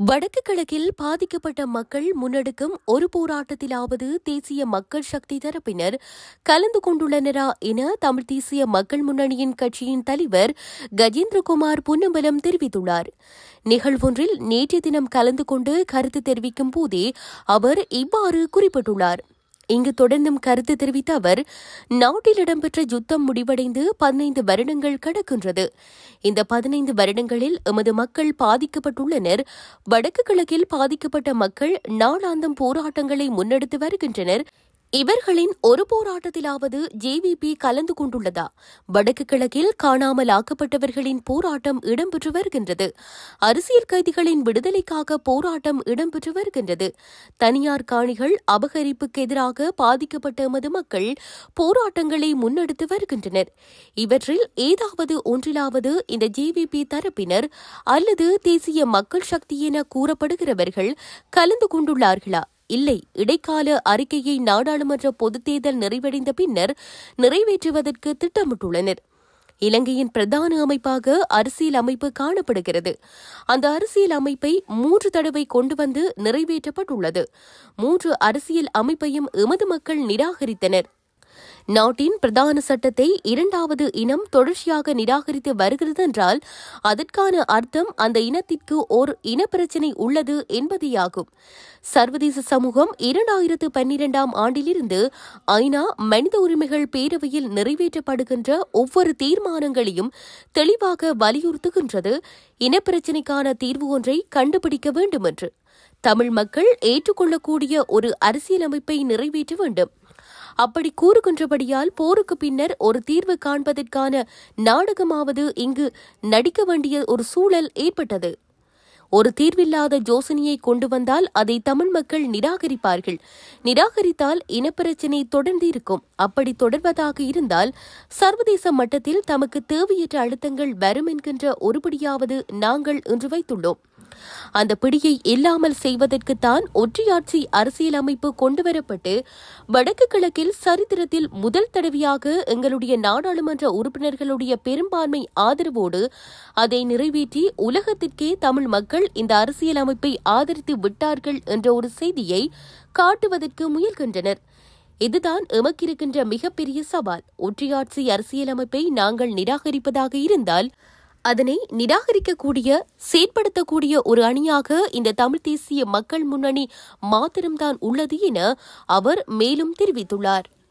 வடக்கு கிழக்கில் பாதிக்கப்பட்ட மக்கள் முன்னெடுக்கும் ஒரு போராட்டத்திலாவது தேசிய மக்கள் சக்தி தரப்பினர் கலந்து கொண்டுள்ளனரா என தமிழ் தேசிய மக்கள் முன்னணியின் கட்சியின் தலைவர் கஜேந்திரகுமார் புன்னம்பலம் தெரிவித்துள்ளார் நிகழ்வொன்றில் நேற்றைய தினம் கலந்து கொண்டு கருத்து தெரிவிக்கும் போதே அவர் இவ்வாறு குறிப்பிட்டுள்ளார் இங்கு தொடர்ந்தும் கருத்து தெரிவித்த அவர் நாட்டில் இடம்பெற்ற யுத்தம் முடிவடைந்து பதினைந்து வருடங்கள் கடக்கின்றது இந்த பதினைந்து வருடங்களில் எமது மக்கள் பாதிக்கப்பட்டுள்ளனர் வடக்கு கிழக்கில் பாதிக்கப்பட்ட மக்கள் நாளாந்தம் போராட்டங்களை முன்னெடுத்து வருகின்றனர் இவர்களின் ஒரு போராட்டத்திலாவது ஜேவிபி கலந்து கொண்டுள்ளதா வடக்கு கிழக்கில் காணாமல் ஆக்கப்பட்டவர்களின் போராட்டம் இடம்பெற்று வருகின்றது அரசியல் கைதிகளின் விடுதலைக்காக போராட்டம் இடம்பெற்று வருகின்றது தனியார் காணிகள் அபகரிப்புக்கு எதிராக பாதிக்கப்பட்ட எமது மக்கள் போராட்டங்களை முன்னெடுத்து வருகின்றனர் இவற்றில் ஏதாவது ஒன்றிலாவது இந்த ஜேவிபி தரப்பினர் அல்லது தேசிய மக்கள் சக்தி என கூறப்படுகிறவர்கள் கலந்து கொண்டுள்ளார்களா இல்லை இடைக்கால அறிக்கையை நாடாளுமன்ற பொதுத் தேர்தல் நிறைவடைந்த பின்னர் நிறைவேற்றுவதற்கு திட்டமிட்டுள்ளனர் இலங்கையின் பிரதான அமைப்பாக அரசியல் அமைப்பு காணப்படுகிறது அந்த அரசியல் அமைப்பை மூன்று தடவை கொண்டு வந்து நிறைவேற்றப்பட்டுள்ளது மூன்று அரசியல் அமைப்பையும் எமது மக்கள் நிராகரித்தனர் நாட்டின் பிரதான சட்டத்தை இரண்டாவது இனம் தொடர்ச்சியாக நிராகரித்து வருகிறது என்றால் அதற்கான அர்த்தம் அந்த இனத்திற்கு ஓர் இனப்பிரச்சினை உள்ளது என்பதேயாகும் சர்வதேச சமூகம் இரண்டாயிரத்து பன்னிரண்டாம் ஆண்டிலிருந்து ஐநா மனித உரிமைகள் பேரவையில் நிறைவேற்றப்படுகின்ற ஒவ்வொரு தீர்மானங்களையும் தெளிவாக வலியுறுத்துகின்றது இனப்பிரச்சினைக்கான தீர்வு ஒன்றை கண்டுபிடிக்க வேண்டும் என்று தமிழ் மக்கள் ஏற்றுக்கொள்ளக்கூடிய ஒரு அரசியலமைப்பை நிறைவேற்ற வேண்டும் அப்படி கூறுகின்றபடியால் போருக்கு பின்னர் ஒரு தீர்வு காண்பதற்கான நாடகமாவது இங்கு நடிக்க வேண்டிய ஒரு சூழல் ஏற்பட்டது ஒரு தீர்வில்லாத யோசனையை கொண்டு வந்தால் அதை தமிழ் மக்கள் நிராகரிப்பார்கள் நிராகரித்தால் இனப்பிரச்சினை தொடர்ந்து இருக்கும் அப்படி தொடர்வதாக இருந்தால் சர்வதேச மட்டத்தில் தமக்கு தேவையற்ற அழுத்தங்கள் வரும் என்கின்ற ஒருபடியாவது நாங்கள் இன்று வைத்துள்ளோம் அந்த பிடியை இல்லாமல் செய்வதற்குத்தான் ஒற்றையாட்சி அரசியலமைப்பு கொண்டுவரப்பட்டு வடக்கு கிழக்கில் சரித்திரத்தில் முதல் தடவையாக எங்களுடைய நாடாளுமன்ற உறுப்பினர்களுடைய பெரும்பான்மை ஆதரவோடு அதை நிறைவேற்றி உலகத்திற்கே தமிழ் மக்கள் இந்த அரசியலமைப்பை ஆதரித்து விட்டார்கள் என்ற ஒரு செய்தியை காட்டுவதற்கு முயல்கின்றனர் இதுதான் எமக்கிருக்கின்ற மிகப்பெரிய சவால் ஒற்றையாட்சி அரசியலமைப்பை நாங்கள் நிராகரிப்பதாக இருந்தால் அதனை நிராகரிக்கக்கூடிய செயற்படுத்தக்கூடிய ஒரு அணியாக இந்த தமிழ் தேசிய மக்கள் முன்னணி மாத்திரம்தான் உள்ளது என அவர் மேலும் தெரிவித்துள்ளார்